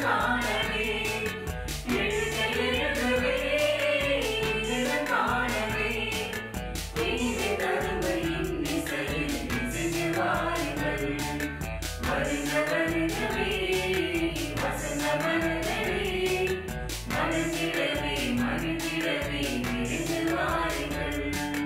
காணவே எழுக எழுகவே இதில் காணவே இனிது தருமையின் இசையில் இசைந்து வாருங்கள் வருக வருகவே வசந்த மலர்களே மலர்ந்திடவே மகிழ்ந்திடவே விரைந்து வாருங்கள்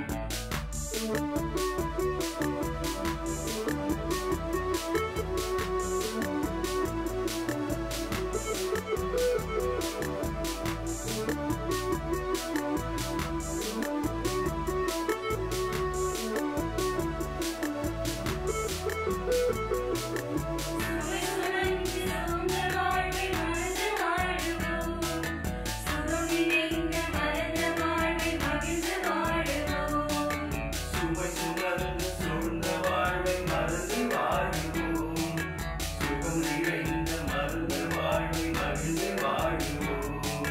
சுமை சுமந்து சூழ்ந்த வாழ்வை மறந்து வாழ்வோம் சுகம் நிறைந்த மருந்து வாழ்வை மகிழ்ந்து வாழ்வோம்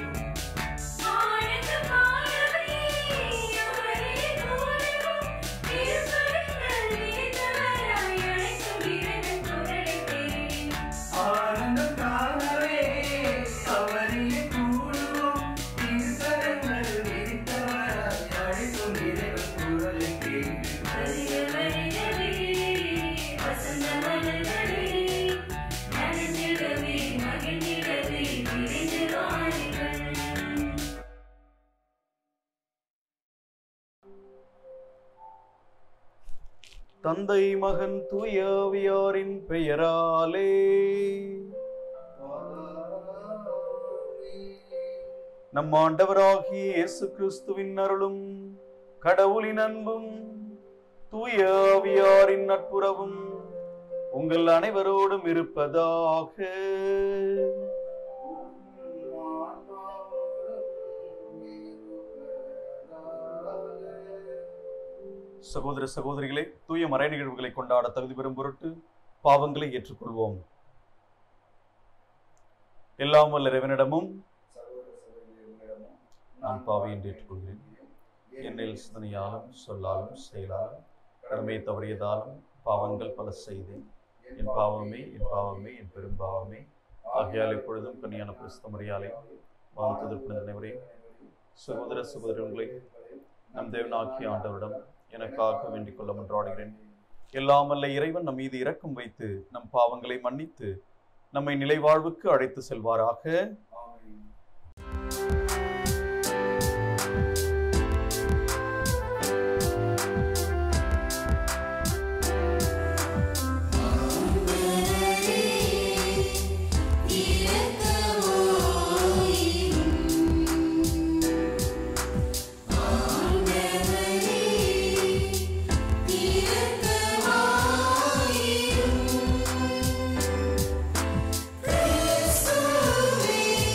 ஆனந்தம் காணவே அவரிலே கூடுவோம் திருக்கரங்கள் விரித்தவராய் அழைக்கும் இறைவன் குரலை கேட்டு மகிழ்ந்திடவே விரைந்து வாருங்கள் தந்தை மகன் தூயவியாரின் பெயராலே நம் ஆண்டவராகிய இயேசு கிறிஸ்துவின் அருளும் கடவுளின் அன்பும் தூயவியாரின் நட்புறவும் உங்கள் அனைவரோடும் இருப்பதாக சகோதர சகோதரிகளே தூய மறை நிகழ்வுகளை கொண்டாட தகுதி பெறும் பொருட்டு பாவங்களை ஏற்றுக்கொள்வோம் எல்லாம் வல்ல இறைவனிடமும் நான் பாவை என்று ஏற்றுக்கொள்கிறேன் என்னில் சிந்தனையாலும் சொல்லாலும் செயலாலும் கடமை தவறியதாலும் பாவங்கள் பல செய்தேன் என் பாவமே என் பாவமே என் பெரும் பாவமே ஆகையால் இப்பொழுதும் கன்னியான கிறிஸ்த முறையாலே வாழ்த்துதல் அனைவரையும் சகோதர சகோதரர்களே நம் தேவனாகிய ஆண்டவரிடம் எனக்காக வேண்டிக் கொள்ள மன்றாடுகிறேன் எல்லாமல்ல இறைவன் நம் மீது இரக்கம் வைத்து நம் பாவங்களை மன்னித்து நம்மை நிலைவாழ்வுக்கு அழைத்து செல்வாராக கிறிஸ்துவே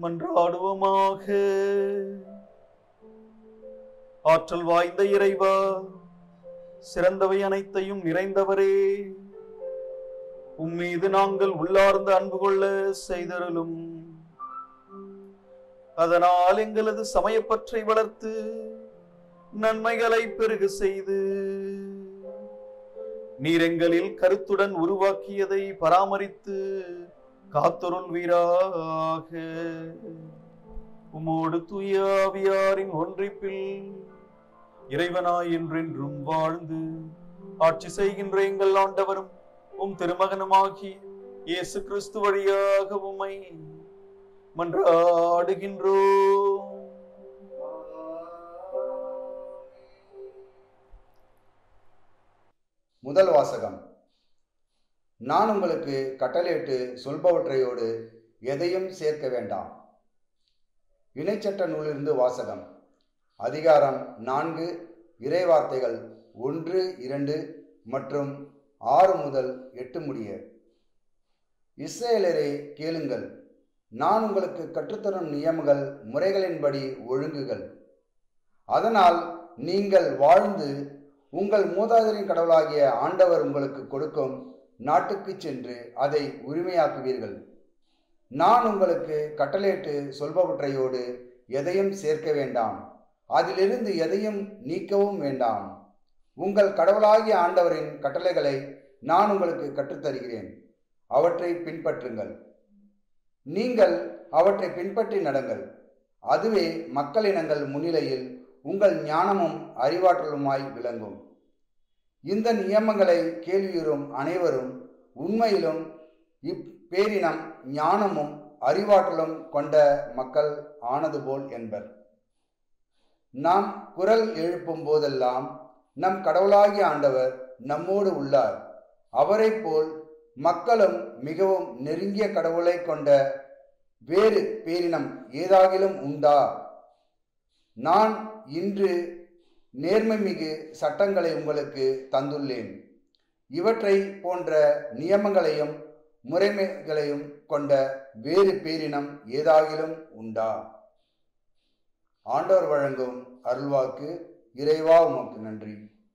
மன்றாடுவோமாக ஆற்றல் வாய்ந்த இறைவா சிறந்தவை அனைத்தையும் நிறைந்தவரே உம்மீது நாங்கள் உள்ளார்ந்த அன்பு கொள்ள செய்தருளும் அதனால் எங்களது சமயப்பற்றை வளர்த்து நன்மைகளை பெருக செய்து நீர் எங்களில் கருத்துடன் உருவாக்கியதை பராமரித்து காத்தொருள்வீராக உமோடு தூயாவியாரின் ஒன்றிப்பில் இறைவனாய் என்றென்றும் வாழ்ந்து ஆட்சி செய்கின்ற எங்கள் ஆண்டவரும் உம் திருமகனுமாகி இயேசு கிறிஸ்து வழியாக உம்மை மன்றாடுகின்றோம் முதல் வாசகம் நான் உங்களுக்கு கட்டளையிட்டு சொல்பவற்றையோடு எதையும் சேர்க்க வேண்டாம் இணைச்சட்ட நூலிருந்து வாசகம் அதிகாரம் நான்கு இறைவார்த்தைகள் ஒன்று இரண்டு மற்றும் ஆறு முதல் எட்டு முடிய இஸ்ரேலரே கேளுங்கள் நான் உங்களுக்கு கற்றுத்தரும் நியமங்கள் முறைகளின்படி ஒழுங்குகள் அதனால் நீங்கள் வாழ்ந்து உங்கள் மூதாதையரின் கடவுளாகிய ஆண்டவர் உங்களுக்கு கொடுக்கும் நாட்டுக்கு சென்று அதை உரிமையாக்குவீர்கள் நான் உங்களுக்கு கட்டளையிட்டு சொல்பவற்றையோடு எதையும் சேர்க்க வேண்டாம் அதிலிருந்து எதையும் நீக்கவும் வேண்டாம் உங்கள் கடவுளாகிய ஆண்டவரின் கட்டளைகளை நான் உங்களுக்கு கற்றுத்தருகிறேன் அவற்றை பின்பற்றுங்கள் நீங்கள் அவற்றை பின்பற்றி நடங்கள் அதுவே மக்களினங்கள் முன்னிலையில் உங்கள் ஞானமும் அறிவாற்றலுமாய் விளங்கும் இந்த நியமங்களை கேள்வியுறும் அனைவரும் உண்மையிலும் இப்பேரினம் ஞானமும் அறிவாற்றலும் கொண்ட மக்கள் ஆனது போல் என்பர் நாம் குரல் எழுப்பும் போதெல்லாம் நம் கடவுளாகிய ஆண்டவர் நம்மோடு உள்ளார் அவரைப் போல் மக்களும் மிகவும் நெருங்கிய கடவுளை கொண்ட வேறு பேரினம் ஏதாகிலும் உண்டா நான் இன்று நேர்மைமிகு சட்டங்களை உங்களுக்கு தந்துள்ளேன் இவற்றை போன்ற நியமங்களையும் முறைமைகளையும் கொண்ட வேறு பேரினம் ஏதாகிலும் உண்டா ஆண்டவர் வழங்கும் அருள்வாக்கு இறைவா உமக்கு நன்றி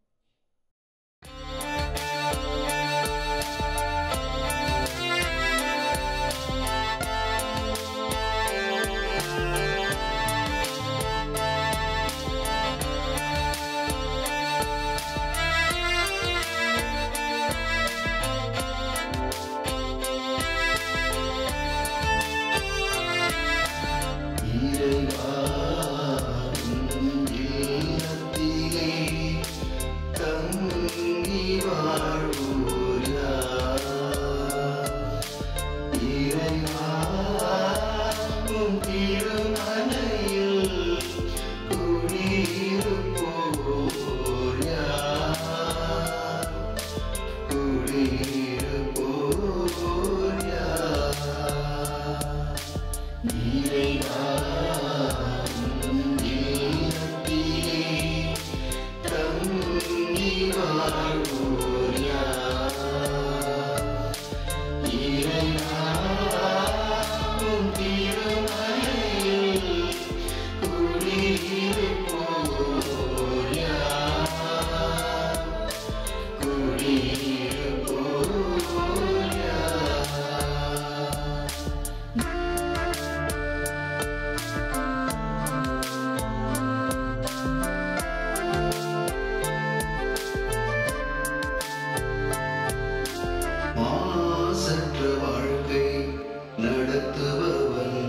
மாசற்ற வாழ்க்கை நடத்துபவன்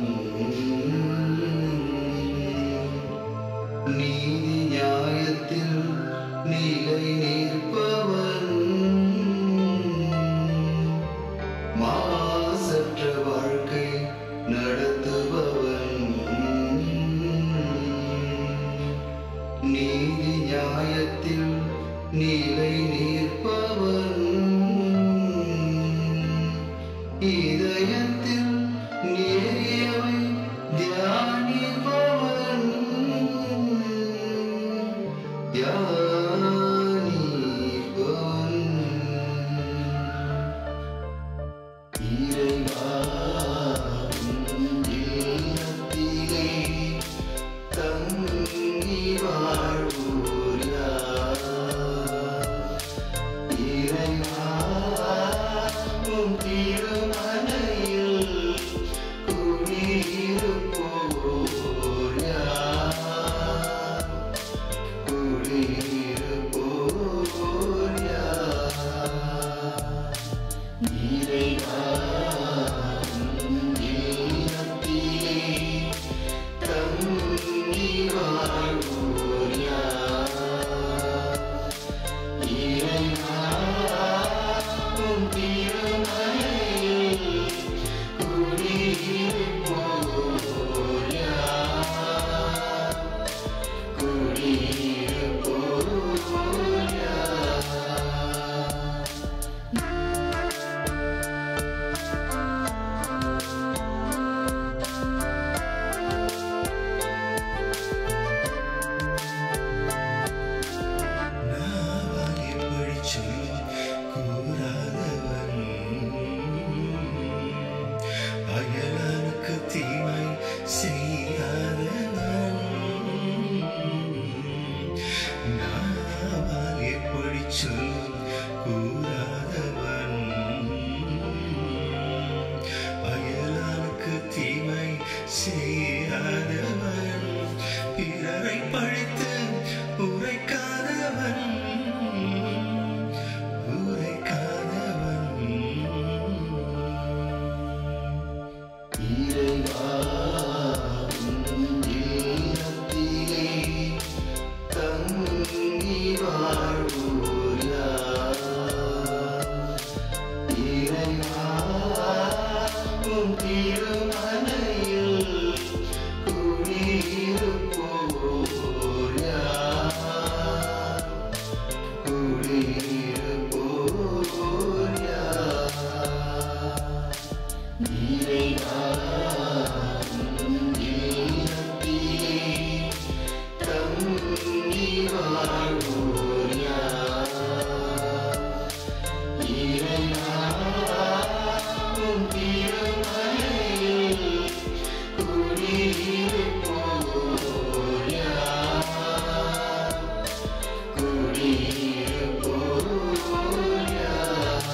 நீதி நியாயத்தில் நிலை நிற்பவன் மாசற்ற வாழ்க்கை நடத்துபவன் நீதி நியாயத்தில் நிலை நிற்பவன் இதயத்தில் நேரியவை தியானிப்பவன் தியானிப்பவன் இறைவா உன் இல்லத்தில் திருமலையில் குடியிருப்போர் யார்? குடியிருப்போர் யார்? இறைவா, உம் இல்லத்திலே தங்கி வாழ்வோர் யார்? இறைவா, உம் திருமலையில் குடியிருப்போர் யார்? குடியிருப்போர் யார்?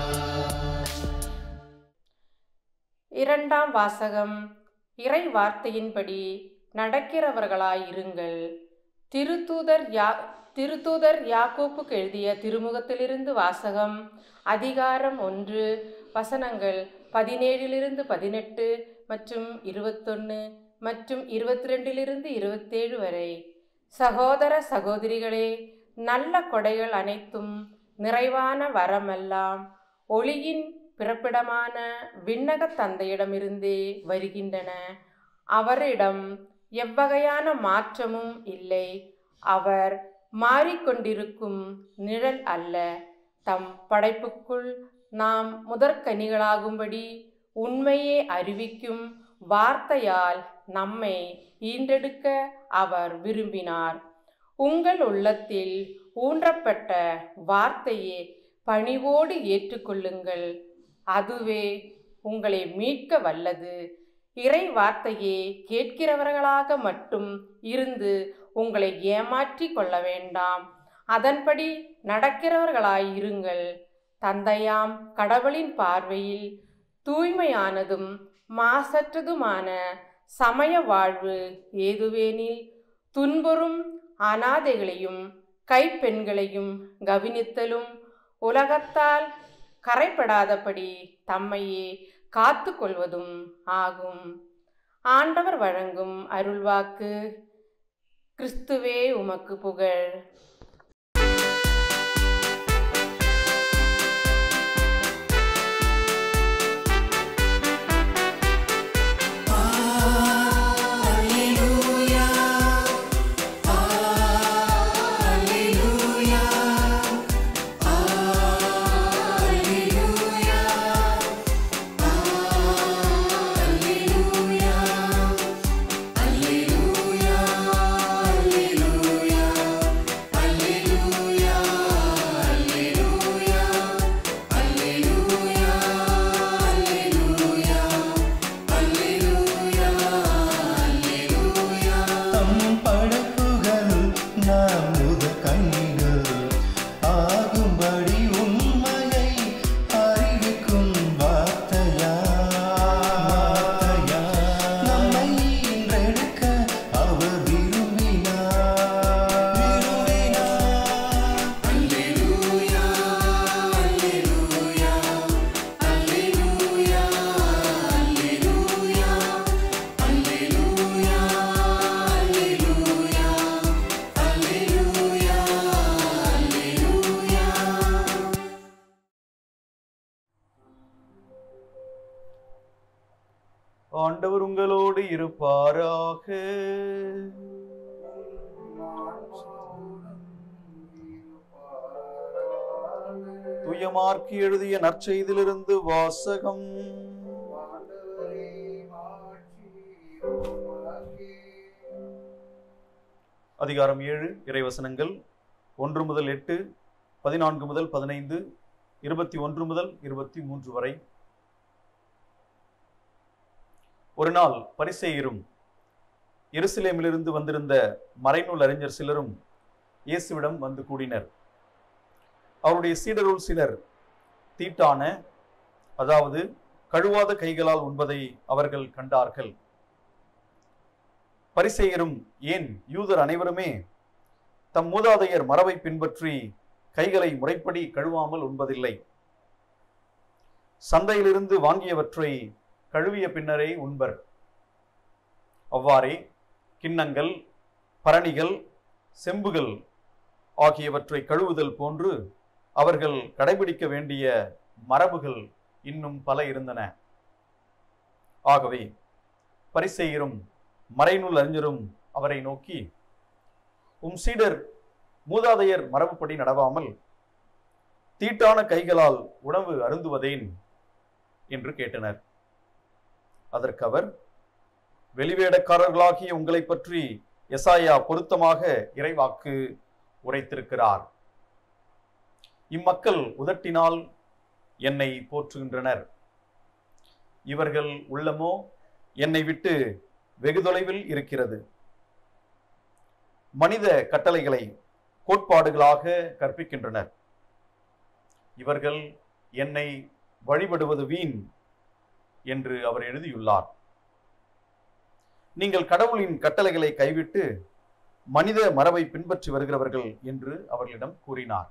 இரண்டாம் வாசகம் இறை வார்த்தையின்படி நடக்கிறவர்களாயிருங்கள் திருத்தூதர் யா திருத்தூதர் யாக்கோப்புக்கு எழுதிய திருமுகத்திலிருந்து வாசகம் அதிகாரம் ஒன்று வசனங்கள் பதினேழிலிருந்து பதினெட்டு மற்றும் இருபத்தொன்று மற்றும் இருபத்தி ரெண்டிலிருந்து இருபத்தேழு வரை சகோதர சகோதரிகளே நல்ல கொடைகள் அனைத்தும் நிறைவான வரமெல்லாம் ஒளியின் பிறப்பிடமான விண்ணகத் தந்தையிடமிருந்தே வருகின்றன அவரிடம் எவ்வகையான மாற்றமும் இல்லை அவர் மாறிக்கொண்டிருக்கும் நிழல் அல்ல தம் படைப்புக்குள் நாம் முதற்கனிகளாகும்படி உண்மையை அறிவிக்கும் வார்த்தையால் நம்மை ஈன்றெடுக்க அவர் விரும்பினார் உங்கள் உள்ளத்தில் ஊன்றப்பட்ட வார்த்தையை பணிவோடு ஏற்றுக்கொள்ளுங்கள் அதுவே உங்களை மீட்க வல்லது இறை வார்த்தையை கேட்கிறவர்களாக மட்டும் இருந்து உங்களை ஏமாற்றி கொள்ள வேண்டாம் அதன்படி நடக்கிறவர்களாயிருங்கள் தந்தையாம் கடவுளின் பார்வையில் தூய்மையானதும் மாசற்றதுமான சமய வாழ்வு ஏதுவேனில் துன்புறும் அனாதைகளையும் கைப்பெண்களையும் கவனித்தலும் உலகத்தால் கரைப்படாதபடி தம்மையே காத்து கொள்வதும் ஆகும் ஆண்டவர் வழங்கும் அருள்வாக்கு கிறிஸ்துவே உமக்கு புகழ் தம் படைப்புகள் நாம் முதற் கண்ணிகள் ஆகும்படி உண்மையை அறிவிக்கும் வார்த்தையா வார்த்தையா. நம்மை இன்றெடுக்க அவர் விரும்பினார் விரும்பினார் அல்லேலூயா அல்லேலூயா அல்லேலூயா அல்லேலூயா அல்லேலூயா அல்லேலூயா அல்லேலூயா அல்லேலூயா ஆண்டவர் உங்களோடு இருப்பாராக துயமார்க்கு எழுதிய நற்செய்திலிருந்து வாசகம் அதிகாரம் ஏழு இறைவசனங்கள் ஒன்று முதல் எட்டு பதினான்கு முதல் பதினைந்து இருபத்தி ஒன்று முதல் இருபத்தி மூன்று வரை ஒரு நாள் பரிசேயரும் எருசலேமிலிருந்து வந்திருந்த மறைநூல் அறிஞர் சிலரும் இயேசுவிடம் வந்து கூடினர் அவருடைய சீடருள் சிலர் தீட்டான அதாவது கழுவாத கைகளால் உண்பதை அவர்கள் கண்டார்கள் பரிசேயரும் ஏன் யூதர் அனைவருமே தம் மூதாதையர் மரபை பின்பற்றி கைகளை முறைப்படி கழுவாமல் உண்பதில்லை சந்தையிலிருந்து வாங்கியவற்றை கழுவிய பின்னரே உண்பர் அவ்வாறே கிண்ணங்கள் பரணிகள் செம்புகள் ஆகியவற்றை கழுவுதல் போன்று அவர்கள் கடைபிடிக்க வேண்டிய மரபுகள் இன்னும் பல இருந்தன ஆகவே பரிசெயரும் மறைநூல் அறிஞரும் அவரை நோக்கி உம் சீடர் மூதாதையர் மரபுப்படி நடவாமல் தீட்டான கைகளால் உணவு அருந்துவதேன் என்று கேட்டனர் அதற்கு அவர் வெளிவேடக்காரர்களாகிய உங்களை பற்றி எசாயா பொருத்தமாக இறைவாக்கு உரைத்திருக்கிறார் இம்மக்கள் உதட்டினால் என்னை போற்றுகின்றனர் இவர்கள் உள்ளமோ என்னை விட்டு வெகு தொலைவில் இருக்கிறது மனித கட்டளைகளை கோட்பாடுகளாக கற்பிக்கின்றனர் இவர்கள் என்னை வழிபடுவது வீண் என்று அவர் எழுதியுள்ளார் நீங்கள் கடவுளின் கட்டளைகளை கைவிட்டு மனித மரபை பின்பற்றி வருகிறவர்கள் என்று அவர்களிடம் கூறினார்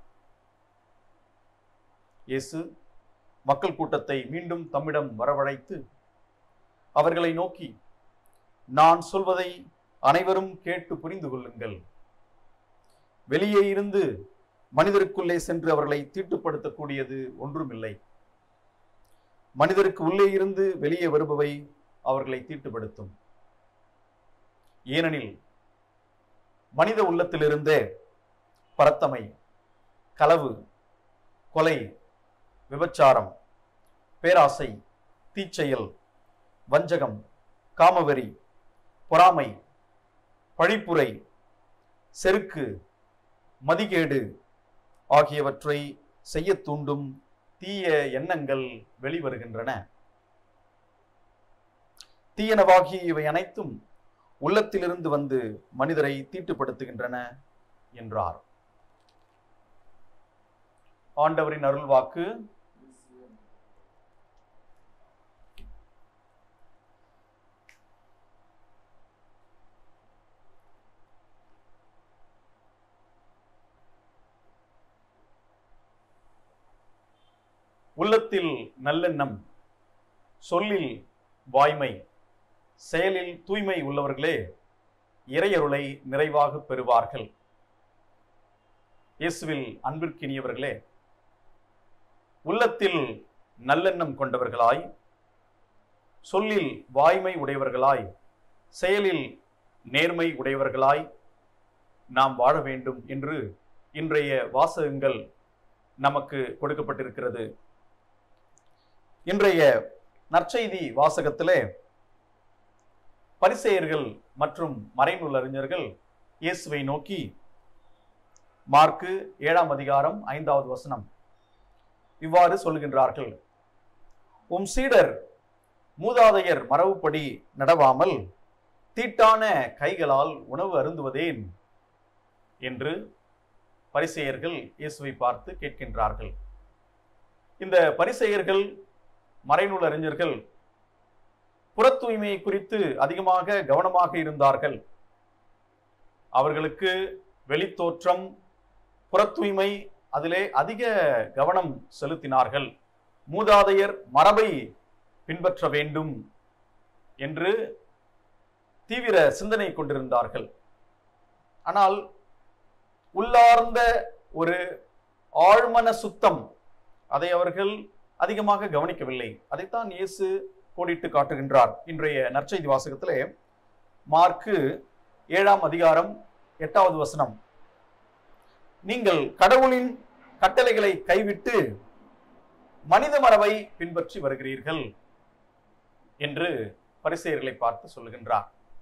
இயேசு மக்கள் கூட்டத்தை மீண்டும் தம்மிடம் வரவழைத்து அவர்களை நோக்கி நான் சொல்வதை அனைவரும் கேட்டு புரிந்து கொள்ளுங்கள் வெளியே இருந்து மனிதருக்குள்ளே சென்று அவர்களை தீட்டுப்படுத்தக்கூடியது ஒன்றுமில்லை மனிதருக்கு உள்ளே இருந்து வெளியே வருபவை அவர்களை தீட்டுப்படுத்தும் ஏனெனில் மனித உள்ளத்திலிருந்தே பரத்தமை களவு கொலை விபச்சாரம் பேராசை தீச்செயல் வஞ்சகம் காமவெறி பொறாமை பழிப்புரை செருக்கு மதிகேடு ஆகியவற்றை செய்யத் தூண்டும் தீய எண்ணங்கள் வெளிவருகின்றன தீயனவாகிய இவை அனைத்தும் உள்ளத்திலிருந்து வந்து மனிதரை தீட்டுப்படுத்துகின்றன என்றார் ஆண்டவரின் அருள்வாக்கு உள்ளத்தில் நல்லெண்ணம் சொல்லில் வாய்மை செயலில் தூய்மை உள்ளவர்களே இறையருளை நிறைவாக பெறுவார்கள் இயேசுவில் அன்பிற்கினியவர்களே உள்ளத்தில் நல்லெண்ணம் கொண்டவர்களாய் சொல்லில் வாய்மை உடையவர்களாய் செயலில் நேர்மை உடையவர்களாய் நாம் வாழ வேண்டும் என்று இன்றைய வாசகங்கள் நமக்கு கொடுக்கப்பட்டிருக்கிறது இன்றைய நற்செய்தி வாசகத்திலே பரிசேயர்கள் மற்றும் மறைநூல் அறிஞர்கள் இயேசுவை நோக்கி மார்க்கு ஏழாம் அதிகாரம் ஐந்தாவது வசனம் இவ்வாறு சொல்கின்றார்கள் உம் சீடர் மூதாதையர் மரபுப்படி நடவாமல் தீட்டான கைகளால் உணவு அருந்துவதேன் என்று பரிசேயர்கள் இயேசுவை பார்த்து கேட்கின்றார்கள் இந்த பரிசேயர்கள் மறைநூல் அறிஞர்கள் புறத் தூய்மையை குறித்து அதிகமாக கவனமாக இருந்தார்கள் அவர்களுக்கு வெளித்தோற்றம் புறத் தூய்மை அதிலே அதிக கவனம் செலுத்தினார்கள் மூதாதையர் மரபை பின்பற்ற வேண்டும் என்று தீவிர சிந்தனை கொண்டிருந்தார்கள் ஆனால் உள்ளார்ந்த ஒரு ஆழ்மன சுத்தம் அதை அவர்கள் அதிகமாக கவனிக்கவில்லை அதைத்தான் இயேசு கோடிட்டு காட்டுகின்றார் இன்றைய நற்செய்தி வாசகத்திலே மார்க்கு ஏழாம் அதிகாரம் எட்டாவது வசனம் நீங்கள் கடவுளின் கட்டளைகளை கைவிட்டு மனித மரபை பின்பற்றி வருகிறீர்கள் என்று பரிசெயர்களை பார்த்து சொல்லுகின்றார்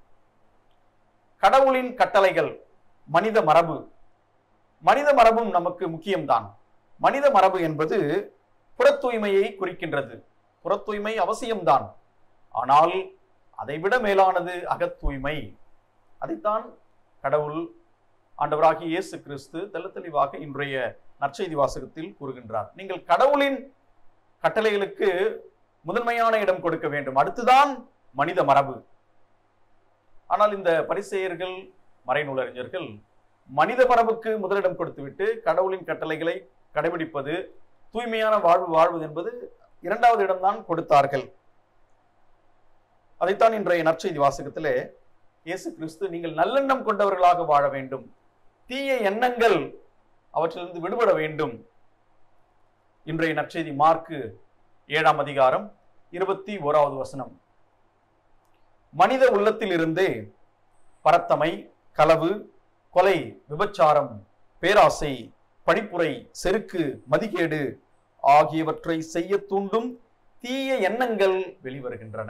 கடவுளின் கட்டளைகள் மனித மரபு மனித மரபும் நமக்கு முக்கியம்தான் மனித மரபு என்பது புறத் தூய்மையை குறிக்கின்றது புறத் தூய்மை அவசியம்தான் ஆனால் அதைவிட மேலானது அகத் தூய்மை அதைத்தான் கடவுள் ஆண்டவராகிய இயேசு கிறிஸ்து தெள்ள தெளிவாக இன்றைய நற்செய்தி வாசகத்தில் கூறுகின்றார் நீங்கள் கடவுளின் கட்டளைகளுக்கு முதன்மையான இடம் கொடுக்க வேண்டும் அடுத்துதான் மனித மரபு ஆனால் இந்த பரிசெயர்கள் மறைநூலறிஞர்கள் மனித மரபுக்கு முதலிடம் கொடுத்துவிட்டு கடவுளின் கட்டளைகளை கடைபிடிப்பது தூய்மையான வாழ்வு வாழ்வது என்பது இரண்டாவது இடம்தான் கொடுத்தார்கள் அதைத்தான் இன்றைய நற்செய்தி வாசகத்திலே இயேசு கிறிஸ்து நீங்கள் நல்லெண்ணம் கொண்டவர்களாக வாழ வேண்டும் தீய எண்ணங்கள் அவற்றிலிருந்து விடுபட வேண்டும் இன்றைய நற்செய்தி மார்க்கு ஏழாம் அதிகாரம் இருபத்தி ஓராவது வசனம் மனித உள்ளத்திலிருந்தே பரத்தமை களவு கொலை விபச்சாரம் பேராசை பணிப்புரை செருக்கு மதிகேடு ஆகியவற்றை செய்ய தூண்டும் தீய எண்ணங்கள் வெளிவருகின்றன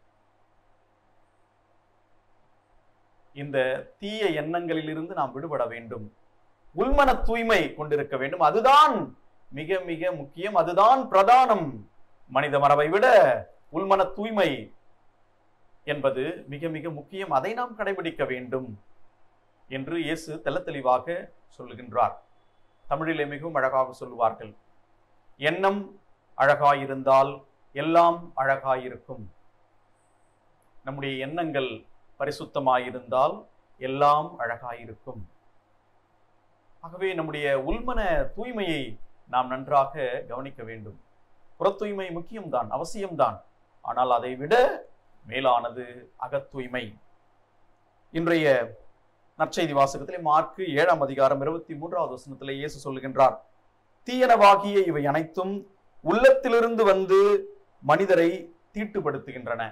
இந்த தீய எண்ணங்களிலிருந்து நாம் விடுபட வேண்டும் உள்மன தூய்மை கொண்டிருக்க வேண்டும் அதுதான் மிக மிக முக்கியம் அதுதான் பிரதானம் மனித மரபை விட உள்மன தூய்மை என்பது மிக மிக முக்கியம் அதை நாம் கடைபிடிக்க வேண்டும் என்று இயேசு தெள்ளத் தெளிவாக சொல்லுகின்றார் தமிழிலே மிகவும் அழகாக சொல்லுவார்கள் எண்ணம் அழகாயிருந்தால் எல்லாம் அழகாயிருக்கும் நம்முடைய எண்ணங்கள் பரிசுத்தமாயிருந்தால் எல்லாம் அழகாயிருக்கும் ஆகவே நம்முடைய உள்மன தூய்மையை நாம் நன்றாக கவனிக்க வேண்டும் புற தூய்மை முக்கியம்தான் அவசியம்தான் ஆனால் அதை விட மேலானது அகத்தூய்மை இன்றைய நற்செய்தி வாசகத்திலே மார்க்கு ஏழாம் அதிகாரம் இருபத்தி மூன்றாவது வசனத்திலே இயேசு சொல்லுகின்றார் தீயனவாகிய இவை அனைத்தும் உள்ளத்திலிருந்து வந்து மனிதரை தீட்டுப்படுத்துகின்றன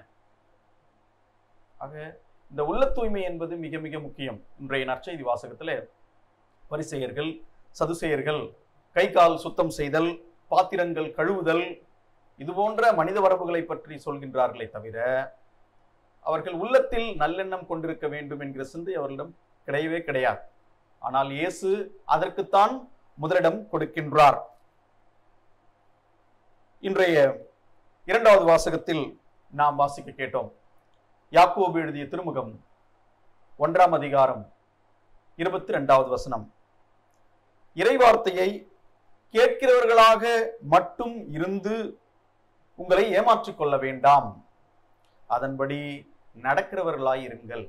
ஆக இந்த உள்ள தூய்மை என்பது மிக மிக முக்கியம் இன்றைய நற்செய்தி வாசகத்திலே பரிசெயர்கள் சதுசெயர்கள் கை கால் சுத்தம் செய்தல் பாத்திரங்கள் கழுவுதல் இது போன்ற மனித வரம்புகளை பற்றி சொல்கின்றார்களே தவிர அவர்கள் உள்ளத்தில் நல்லெண்ணம் கொண்டிருக்க வேண்டும் என்கிற சிந்தை அவர்களிடம் கிடையவே கிடையாது ஆனால் இயேசு அதற்குத்தான் முதலிடம் கொடுக்கின்றார் இன்றைய இரண்டாவது வாசகத்தில் நாம் வாசிக்க கேட்டோம் யாக்கோபு எழுதிய திருமுகம் ஒன்றாம் அதிகாரம் இருபத்தி ரெண்டாவது வசனம் இறைவார்த்தையை கேட்கிறவர்களாக மட்டும் இருந்து உங்களை ஏமாற்றிக் கொள்ள வேண்டாம் அதன்படி நடக்கிறவர்களாய் இருங்கள்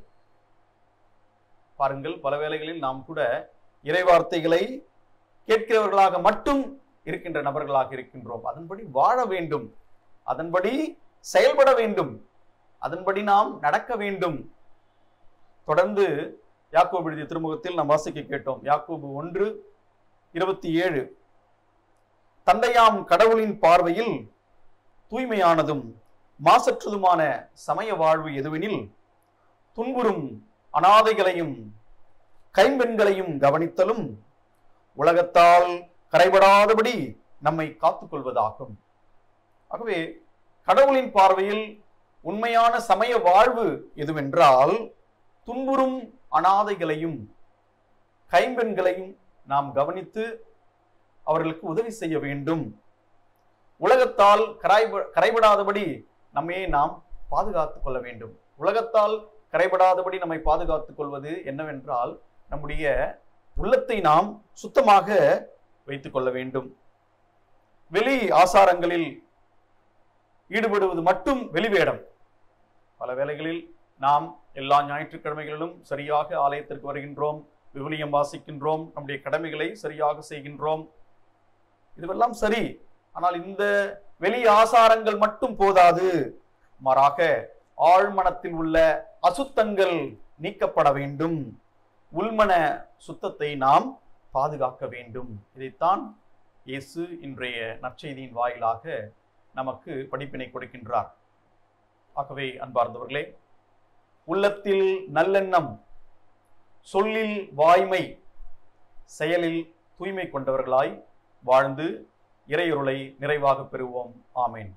பாருங்கள் பல வேளைகளில் நாம் கூட இறைவார்த்தைகளை கேட்கிறவர்களாக மட்டும் இருக்கின்ற நபர்களாக இருக்கின்றோம் அதன்படி வாழ வேண்டும் அதன்படி செயல்பட வேண்டும் அதன்படி நாம் நடக்க வேண்டும் தொடர்ந்து யாக்கோபு எழுதிய திருமுகத்தில் நாம் வாசிக்க கேட்டோம் யாக்கோபு ஒன்று இருபத்தி ஏழு தந்தையாம் கடவுளின் பார்வையில் தூய்மையானதும் மாசற்றதுமான சமய வாழ்வு எதுவெனில் துன்புறும் அனாதைகளையும் கைம்பெண்களையும் கவனித்தலும் உலகத்தால் கரைபடாதபடி நம்மை காத்துக்கொள்வதாகும் ஆகவே கடவுளின் பார்வையில் உண்மையான சமய வாழ்வு எதுவென்றால் துன்புறும் அனாதைகளையும் கைம்பெண்களையும் நாம் கவனித்து அவர்களுக்கு உதவி செய்ய வேண்டும் உலகத்தால் கரைப கரைபடாதபடி நம்மையே நாம் பாதுகாத்துக் கொள்ள வேண்டும் உலகத்தால் கரைபடாதபடி நம்மை பாதுகாத்துக் கொள்வது என்னவென்றால் நம்முடைய உள்ளத்தை நாம் சுத்தமாக வைத்துக் கொள்ள வேண்டும் வெளி ஆசாரங்களில் ஈடுபடுவது மட்டும் வெளிவேடம் பல வேளைகளில் நாம் எல்லா ஞாயிற்றுக்கிழமைகளிலும் சரியாக ஆலயத்திற்கு வருகின்றோம் விவிலியம் வாசிக்கின்றோம் நம்முடைய கடமைகளை சரியாக செய்கின்றோம் இதுவெல்லாம் சரி ஆனால் இந்த வெளி ஆசாரங்கள் மட்டும் போதாது மாறாக ஆழ்மனத்தில் உள்ள அசுத்தங்கள் நீக்கப்பட வேண்டும் உள்மன சுத்தத்தை நாம் பாதுகாக்க வேண்டும் இதைத்தான் இயேசு இன்றைய நற்செய்தியின் வாயிலாக நமக்கு படிப்பினை கொடுக்கின்றார் ஆகவே அன்பார்ந்தவர்களே உள்ளத்தில் நல்லெண்ணம் சொல்லில் வாய்மை செயலில் தூய்மை கொண்டவர்களாய் வாழ்ந்து இறையொருளை நிறைவாக பெறுவோம் ஆமேன்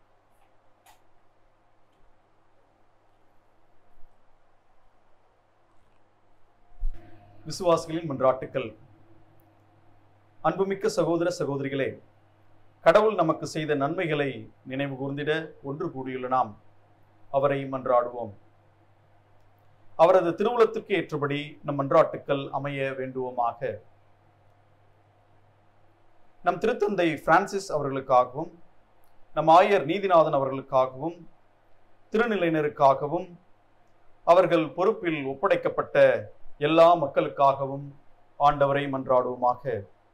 விசுவாசிகளின் மன்றாட்டுக்கள் அன்புமிக்க சகோதர சகோதரிகளே கடவுள் நமக்கு செய்த நன்மைகளை நினைவு கூர்ந்திட ஒன்று கூடியுள்ள நாம் அவரை மன்றாடுவோம் அவரது திருவுளத்துக்கு ஏற்றபடி நம் மன்றாட்டுக்கள் அமைய வேண்டுவோமாக நம் திருத்தந்தை பிரான்சிஸ் அவர்களுக்காகவும் நம் ஆயர் நீதிநாதன் அவர்களுக்காகவும் திருநிலையினருக்காகவும் அவர்கள் பொறுப்பில் ஒப்படைக்கப்பட்ட எல்லா மக்களுக்காகவும் ஆண்டவரை மன்றாடுவோமாக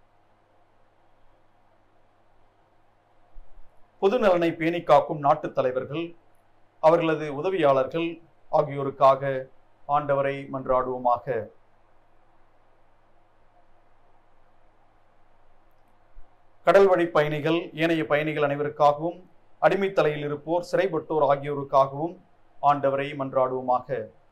பொது நலனை பேணி காக்கும் நாட்டுத் தலைவர்கள் அவர்களது உதவியாளர்கள் ஆகியோருக்காக ஆண்டவரை மன்றாடுவோமாக கடல் வழி பயணிகள் ஏனைய பயணிகள் அனைவருக்காகவும் அடிமைத்தலையில் இருப்போர் சிறைப்பட்டோர் ஆகியோருக்காகவும் ஆண்டவரை மன்றாடுவோமாக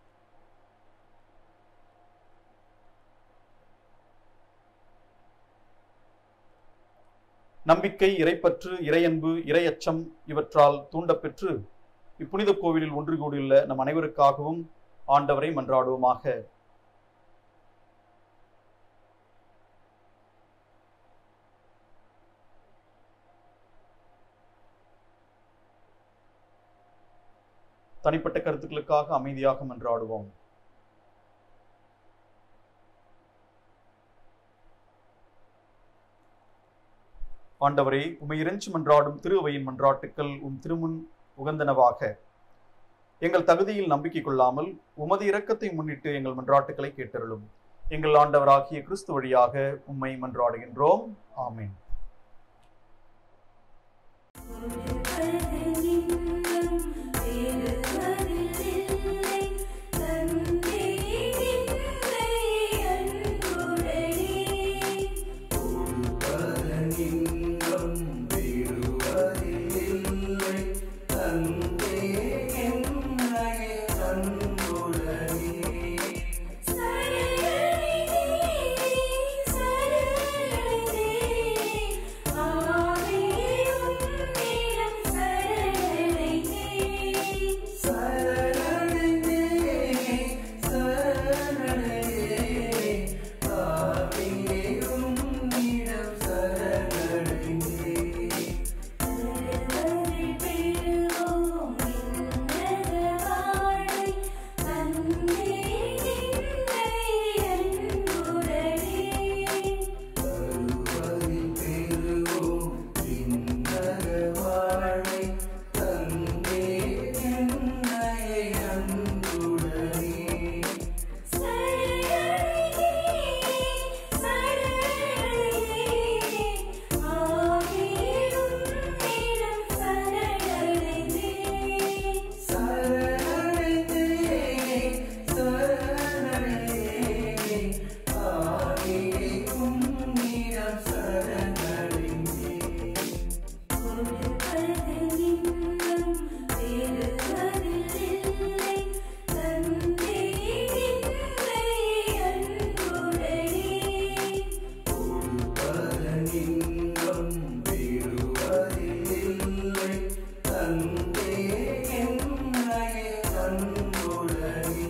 நம்பிக்கை இறைப்பற்று இறையன்பு இறையச்சம் இவற்றால் தூண்டப்பெற்று இப்புனித கோவிலில் ஒன்று கூடியுள்ள நம் அனைவருக்காகவும் ஆண்டவரை மன்றாடுவோமாக தனிப்பட்ட கருத்துக்களுக்காக அமைதியாக மன்றாடுவோம் ஆண்டவரே உமை இறைஞ்சி மன்றாடும் திருவையின் மன்றாட்டுக்கள் உம் திருமுன் உகந்தனவாக எங்கள் தகுதியில் நம்பிக்கை கொள்ளாமல் உமது இரக்கத்தை முன்னிட்டு எங்கள் மன்றாட்டுக்களை கேட்டருளும் எங்கள் ஆண்டவராகிய கிறிஸ்து வழியாக உம்மை மன்றாடுகின்றோம் ஆமென் பரநின்றம் பெறுவதில்லை தந்தே என்னையே அன்புடனே சரணடைந்தே சரணடைந்தே ஆவியே உம்மிடம் சரணடைந்தே வருவதில் பெறுவோம் விண்ணக வாழ்வை தந்தே என்னையே அன்புடனே சரணடைந்தே சரணடைந்தே ஆவியே உம்மிடம் சரணடைந்தே பரநின்றம் பெறுவதில்லை தந்தே என்னையே அன்புடனே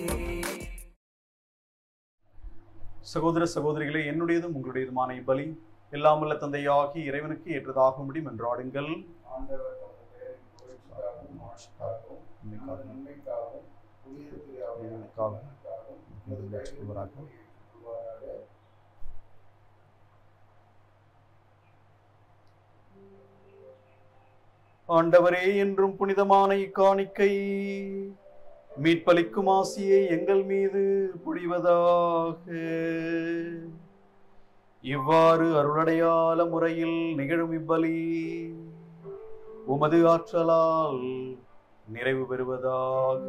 சகோதர சகோதரிகளே என்னுடையதும் உங்களுடையதுமான இப்பலி எல்லாம் வல்ல தந்தையாகி இறைவனுக்கு ஏற்றதாகும்படி மன்றாடுங்கள் ஆண்டவர் தமது பெயரின் புகழ்ச்சிக்காகவும் மாட்சிக்காகவும் நமது நன்மைக்காகவும் புனித திருவிழாவின் இறைவனுக்காகவும் நலனுக்காகவும் இது உமது ஏற்றுக்கொள்வாராக. கையில் ஏற்றுக்கொள்வாராக. ஆண்டவரே என்றும் புனிதமான இக்காணிக்கை மீட்பளிக்கும் ஆசியை எங்கள் மீது பொழிவதாக இவ்வாறு அருளடையாள முறையில் நிகழும் இப்பலி உமது ஆற்றலால் நிறைவு பெறுவதாக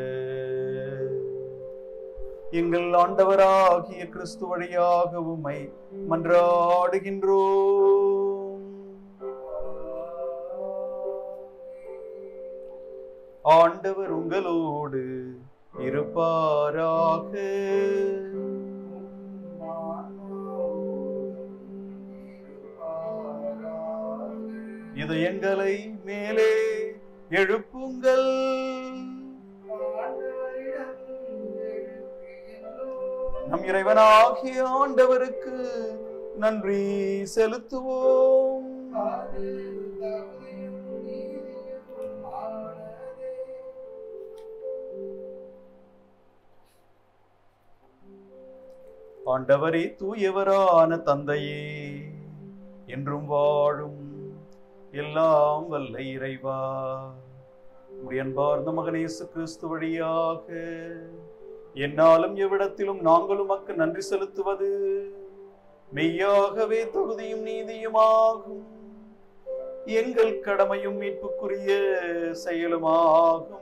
எங்கள் ஆண்டவராகிய கிறிஸ்து வழியாக உம்மை மன்றாடுகின்றோம் ஆண்டவர் உங்களோடு இருப்பாராக இதயங்களை மேலே எழுப்புங்கள் நம் இறைவனாகிய ஆண்டவருக்கு நன்றி செலுத்துவோம் ஆண்டவரே தூயவரான தந்தையே என்றும் வாழும் எல்லாம் வல்ல இறைவா உடைய அன்பார்ந்த மகன் இயேசு கிறிஸ்து வழியாக என்னாலும் எவ்விடத்திலும் நாங்களும் உமக்கு நன்றி செலுத்துவது மெய்யாகவே தகுதியும் நீதியுமாகும் எங்கள் கடமையும் மீட்புக்குரிய செயலுமாகும்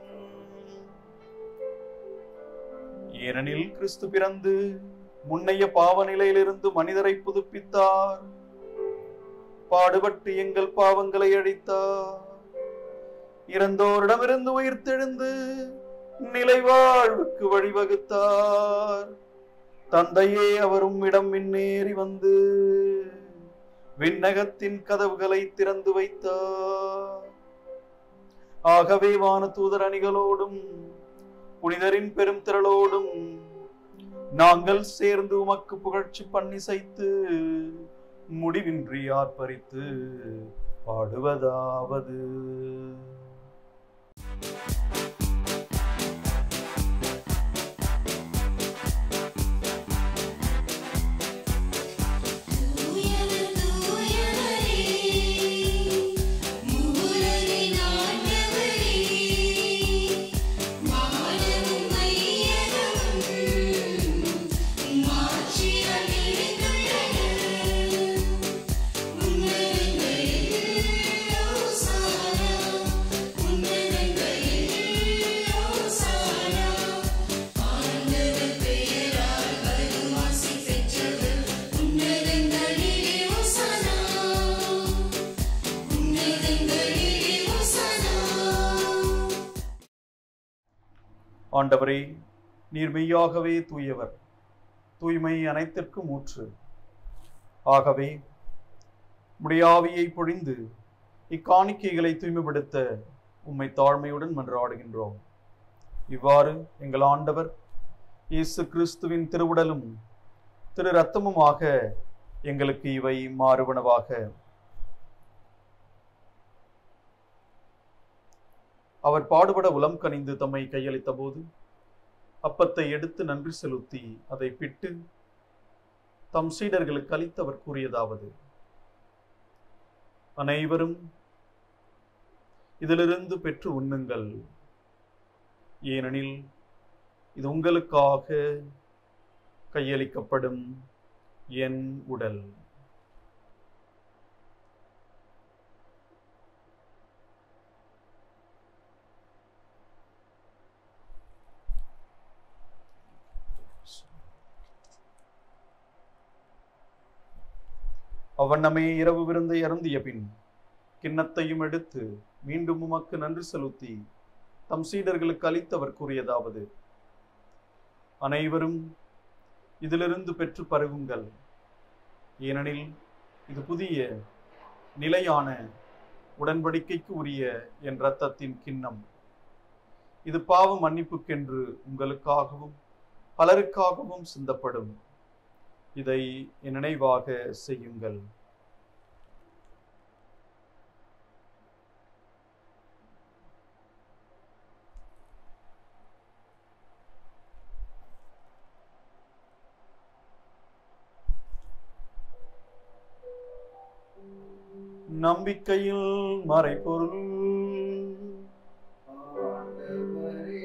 ஏனெனில் கிறிஸ்து பிறந்து முன்னைய பாவ நிலையிலிருந்து மனிதரை புதுப்பித்தார் பாடுபட்டு எங்கள் பாவங்களை அழித்தார் இறந்தோரிடமிருந்து உயிர்த்தெழுந்து நிலைவாழ்வுக்கு வழிவகுத்தார் தந்தையே அவரும் இடம் முன்னேறி வந்து விண்ணகத்தின் கதவுகளை திறந்து வைத்தார் ஆகவே வான தூதர் அணிகளோடும் புனிதரின் பெரும் திரளோடும் நாங்கள் சேர்ந்து உமக்கு புகழ்ச்சி பண்ணிசைத்து முடிவின்றி ஆர்ப்பரித்து பாடுவதாவது தூயவர் தூயவரே மூலரின் ஆண்டவரே வானமும் மையமும் மாட்சியால் நிறைந்துள்ளன உன்னதங்களில் ஓசானா உன்னதங்களில் ஓசானா ஆண்டவர் பெயரால் வரும் ஆசி பெற்றவர் உன்னதங்களிலே ஓசானா உன்னதங்களிலே ஓசானா ஆண்டவரே நீர் மெய்யாகவே தூயவர் தூய்மை அனைத்திற்கும் ஊற்று ஆகவே முடியாவியை பொழிந்து இக்காணிக்கைகளை தூய்மைப்படுத்த உம்மை தாழ்மையுடன் மன்றாடுகின்றோம் இவ்வாறு எங்கள் ஆண்டவர் இயேசு கிறிஸ்துவின் திருவுடலும் திரு ரத்தமுமாக எங்களுக்கு இவை மாறுவனவாக அவர் பாடுபட உளம் கனிந்து தம்மை கையளித்த போது அப்பத்தை எடுத்து நன்றி செலுத்தி அதை பிட்டு தம் சீடர்களுக்கு அளித்து அவர் கூறியதாவது அனைவரும் இதிலிருந்து பெற்று உண்ணுங்கள் ஏனெனில் இது உங்களுக்காக கையளிக்கப்படும் என் உடல் அவ்வண்ணமே இரவு விருந்தை அருந்திய பின் கிண்ணத்தையும் எடுத்து மீண்டும் உமக்கு நன்றி செலுத்தி தம் சீடர்களுக்கு அளித்தவர் கூறியதாவது அனைவரும் இதிலிருந்து பெற்று பருகுங்கள் ஏனெனில் இது புதிய நிலையான உடன்படிக்கைக்கு உரிய என் இரத்தத்தின் கிண்ணம் இது பாவ மன்னிப்புக்கென்று உங்களுக்காகவும் பலருக்காகவும் சிந்தப்படும் இதை என் நினைவாக செய்யுங்கள் நம்பிக்கையில் மறைபொருள் ஆண்டவரே,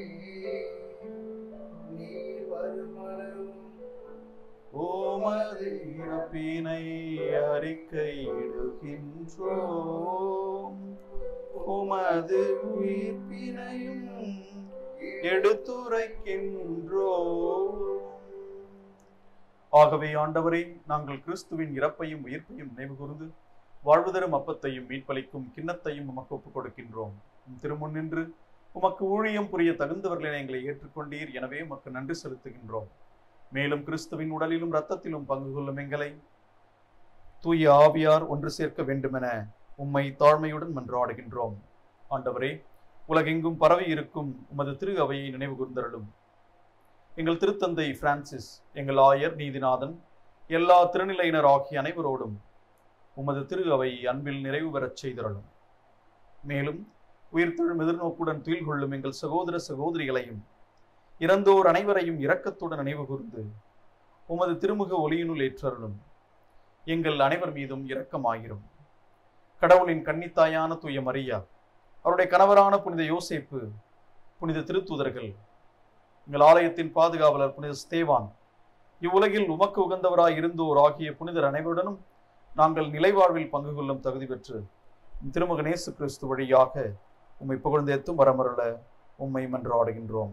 நீர் வருமளவும் ஓமது இறப்பினை அறிக்கையிடுகின்றோம் உமது உயிர்ப்பினையும் எடுத்துரைக்கின்றோம் ஆகவே ஆண்டவரே நாங்கள் கிறிஸ்துவின் இறப்பையும் உயிர்ப்பையும் நினைவு கூர்ந்து வாழ்வு தரும் அப்பத்தையும் மீட்பளிக்கும் கிண்ணத்தையும் உமக்கு ஒப்புக் கொடுக்கின்றோம் உம் திருமுன் நின்று உமக்கு ஊழியம் புரிய தகுந்தவர்களை எங்களை ஏற்றுக்கொண்டீர் எனவே உமக்கு நன்றி செலுத்துகின்றோம் மேலும் கிறிஸ்துவின் உடலிலும் இரத்தத்திலும் பங்கு கொள்ளும் எங்களை தூய ஆவியார் ஒன்று சேர்க்க வேண்டுமென உம்மை தாழ்மையுடன் மன்றாடுகின்றோம் ஆண்டவரே உலகெங்கும் பரவி இருக்கும் உமது திரு அவையை நினைவு கூர்ந்தருளும் எங்கள் திருத்தந்தை பிரான்சிஸ் எங்கள் ஆயர் நீதிநாதன் எல்லா திருநிலையினர் ஆகிய அனைவரோடும் உமது திரு அவை அன்பில் நிறைவு பெறச் செய்தருளும் மேலும் உயிர்த்தெழும் எதிர்நோக்குடன் துயில் கொள்ளும் எங்கள் சகோதர சகோதரிகளையும் இறந்தோர் அனைவரையும் இரக்கத்துடன் நினைவு கூர்ந்து உமது திருமுக ஒளியினுள் ஏற்றருளும் எங்கள் அனைவர் மீதும் இரக்கமாயிரும் கடவுளின் கன்னித்தாயான தூய மரியா அவருடைய கணவரான புனித யோசேப்பு புனித திருத்தூதர்கள் எங்கள் ஆலயத்தின் பாதுகாவலர் புனித ஸ்தேவான் இவ்வுலகில் உமக்கு உகந்தவராய் இருந்தோர் ஆகிய புனிதர் அனைவருடனும் நாங்கள் நிலைவாழ்வில் பங்கு கொள்ளும் தகுதி பெற்று உம் திருமகன் இயேசு கிறிஸ்து வழியாக உம்மை புகழ்ந்தேத்தும் வரமருள உம்மை மன்றாடுகின்றோம்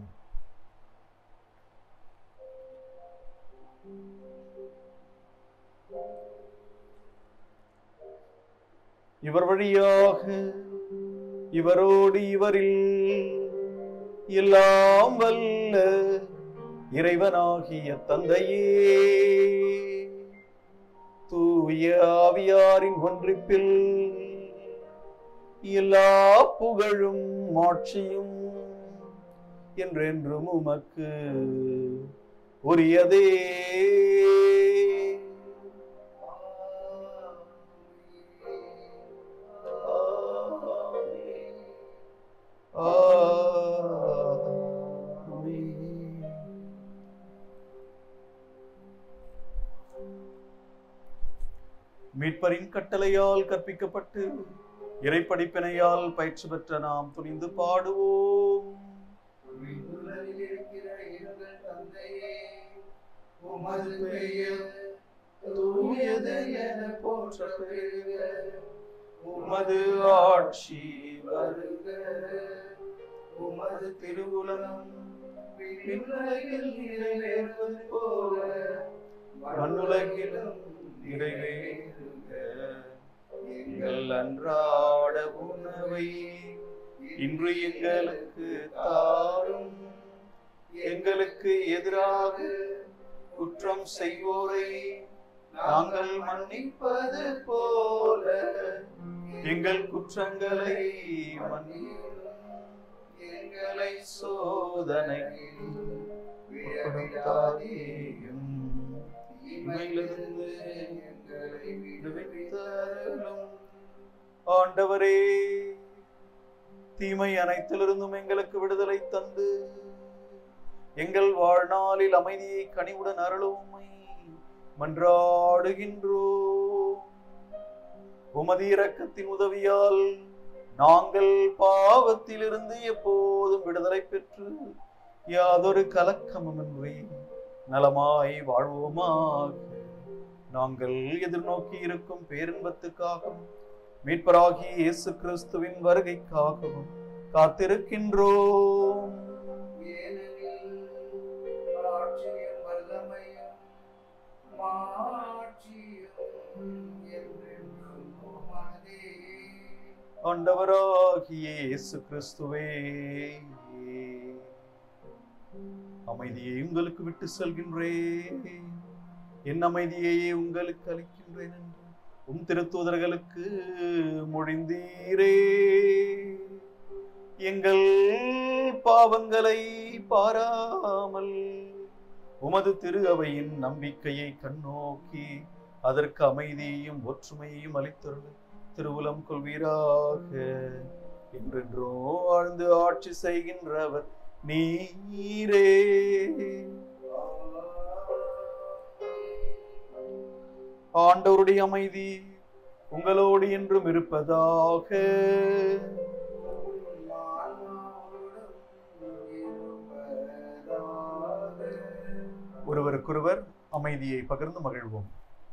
இவர் வழியாக இவரோடு இவரில் எல்லாம் வல்ல இறைவனாகிய தந்தையே தூய ஆவியாரின் ஒன்றிப்பில் எல்லா புகழும் மாட்சியும் என்றென்றும் உமக்கு உரியதே ஆமென். மீட்பரின் கட்டளையால் கற்பிக்கப்பட்டு இறைப்படிப்பினையால் பயிற்சி பெற்ற நாம் துணிந்து பாடுவோம் விண்ணுலகில் இருக்கிற எங்கள் தந்தையே உமது பெயர் தூயது என போற்ற பெறுக உமது ஆட்சி வருக உமது திருவுலகம் விண்ணுலகில் நிறைவேறுவது போல மண்ணுலகிலும் நிறைவேறுக எங்கள் அன்றாட உணவை இன்று எங்களுக்கு தாரும் எங்களுக்கு எதிராக குற்றம் செய்வோரை நாங்கள் மன்னிப்பது போல எங்கள் குற்றங்களை மன்னியும் எங்களை சோதனையில் உட்படுத்தாதேயும் தீமையிலிருந்து எங்களை விடுவித்தருளும் ஆண்டவரே தீமை அனைத்திலிருந்தும் எங்களுக்கு விடுதலை தந்து எங்கள் வாழ்நாளில் அமைதியை கனிவுடன் அருளுமை மன்றாடுகின்றோம் உமது இரக்கத்தின் உதவியால் நாங்கள் பாவத்திலிருந்து எப்போதும் விடுதலை பெற்று யாதொரு கலக்கமுமின்றி நலமாய் வாழ்வோமாக நாங்கள் எதிர்நோக்கி இருக்கும் பேரின்பத்துக்காகவும் மீட்பராகிய இயேசு கிறிஸ்துவின் வருகைக்காகவும் காத்திருக்கின்றோம் ஏனெனில் ஆட்சியும் வல்லமையும் மாட்சியும் என்றென்றும் உமதே. ஆண்டவராகிய இயேசு கிறிஸ்துவே அமைதியை உங்களுக்கு விட்டு செல்கின்றேன் என் அமைதியையே உங்களுக்கு அளிக்கின்றேன் என்று உம் திருத்தூதர்களுக்கு மொழிந்தீரே எங்கள் பாவங்களை பாராமல் உமது திரு அவையின் நம்பிக்கையை கண்ணோக்கி அதற்கு அமைதியையும் ஒற்றுமையையும் அளித்தருள் திருவுலம் கொள்வீராக என்றென்றோ ஆழ்ந்து ஆட்சி செய்கின்றவர் நீரே ஆண்டவருடைய அமைதி உங்களோடு என்றும் இருப்பதாக ஒருவருக்கொருவர் அமைதியை பகிர்ந்து மகிழ்வோம்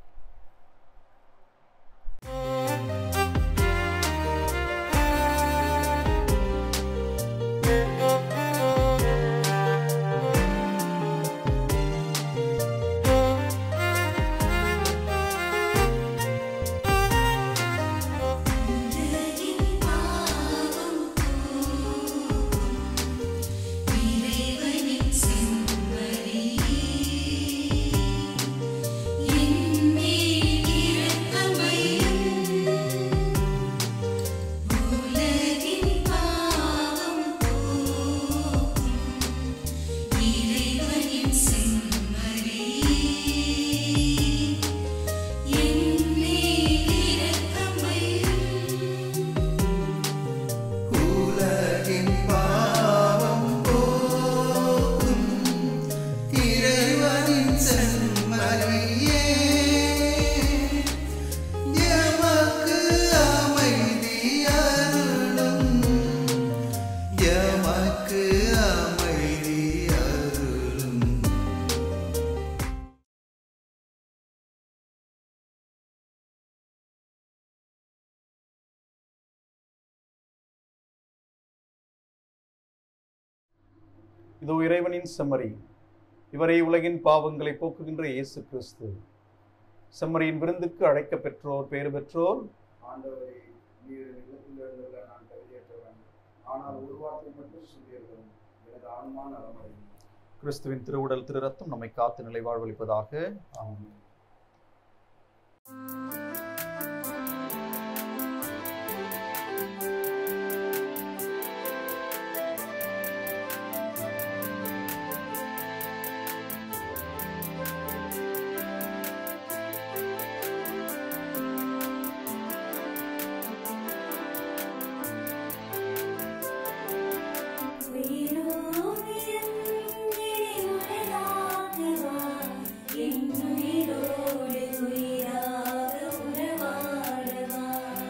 உலகின் பாவம் போக்கும் இறைவனின் செம்மறியே என்மேல் இரக்கமையும் உலகின் பாவம் போக்கும் இறைவனின் செம்மறியே என்மேல் இரக்கமையும் உலகின் பாவம் போக்கும் இறைவனின் செம்மறியே எமக்கு அமைதி அருளும் எமக்கு அமைதி அருளும் இதோ இறைவனின் செம்மறி இவரை உலகின் பாவங்களை போக்குகின்ற இயேசு கிறிஸ்து செம்மறியின் விருந்துக்கு அழைக்க பெற்றோர் பேறு பெற்றோர் ஆண்டவரே நீர் நிலத்தில் எழுந்துள்ள நான் கருதியற்றவன் ஆனால் ஒரு வார்த்தை மட்டும் சொல்லியிருக்கிறோம் எனது ஆன்மா நலமடையும் கிறிஸ்துவின் திருவுடல் திரு ரத்தம் நம்மை காத்து நிலை வாழ்வளிப்பதாக ஆமென் உயிரோவியம் இறைவனாகவா, என் உயிரோடு உயிராக உறவாடவா.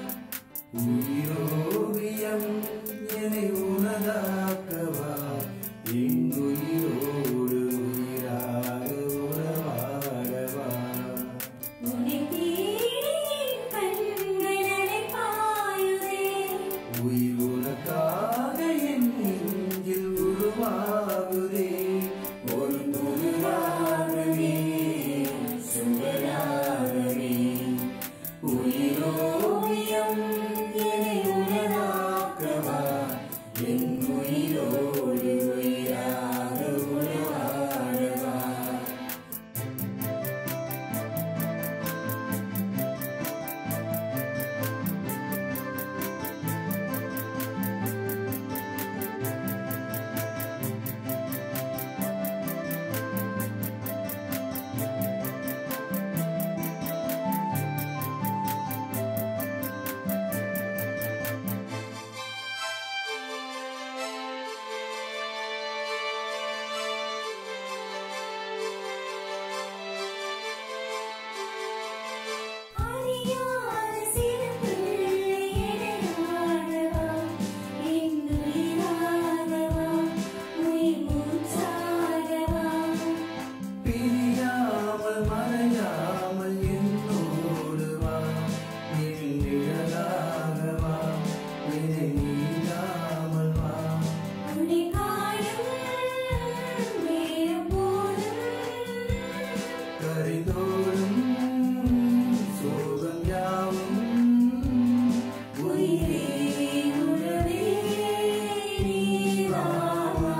உயிரோவியம் என்னை உனதாக்கவா இங்குயிரோடு உயிராக உறவாடவா உன்னை தேடி என் கண்கள் அழைப்பாயுதே. உயிர் உனக்காக என் நெஞ்சில் உருவாகுதே ஒரு புதிராகவே சுடராகவே உயிரோவியம் என்னை உனதாக்கவா என் உயிரோடு உயிராக உறவாடவா அறியாத சிறு பிள்ளை எனையாடவா, என் உயிராகவா, உயிர் மூச்சாகவா. பிரியாமல் மறையாமல் என்னோடு வா என் நிழலாகவா என்னை நீங்காமல் வா உன்னை காணும் நேரம் போதும் கரிதோறும் சோகம் யாவும் உயிரே உறவே நீவாவா.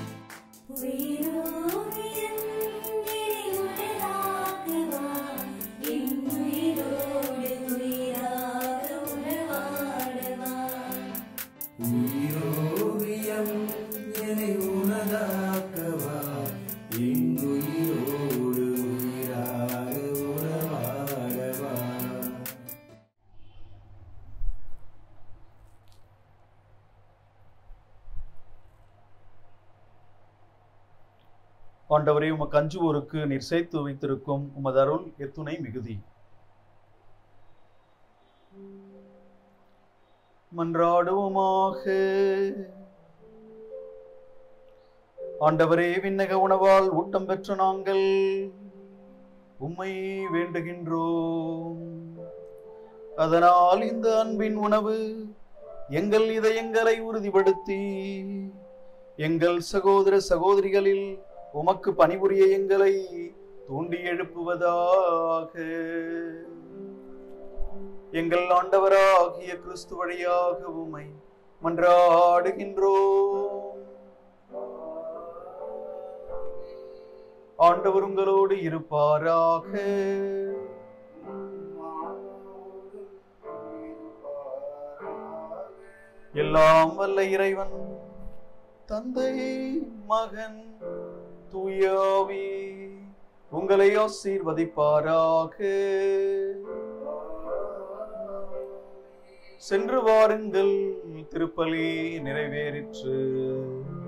உயிரோவியம் என்னை உடலாக்குவா, என் உயிரோடு உயிராக உறவாடவா. உயிரோவியம் என்னை உனதாக்கவா இங்குயிரோடு உயிராக உறவாடவா ஆண்டவரே உமக்கு அஞ்சுவோருக்கு நீர் சேர்த்து வைத்திருக்கும் உமது அருள் எத்துணை மிகுதி மன்றாடுவோமாக ஆண்டவரே விண்ணக உணவால் ஊட்டம் பெற்ற நாங்கள் உம்மை வேண்டுகின்றோம் அதனால் இந்த அன்பின் உணவு எங்கள் இதயங்களை உறுதிப்படுத்தி எங்கள் சகோதர சகோதரிகளில் உமக்கு பணிபுரிய எங்களை தூண்டி எழுப்புவதாக எங்கள் ஆண்டவராகிய கிறிஸ்து வழியாக உமை மன்றாடுகின்றோம் ஆண்டவர் உங்களோடு இருப்பாராக எல்லாம் வல்ல இறைவன் தந்தை மகன் தூயாவி உங்களை ஆசீர்வதிப்பாராக சென்று வாருங்கள் திருப்பலி நிறைவேறிற்று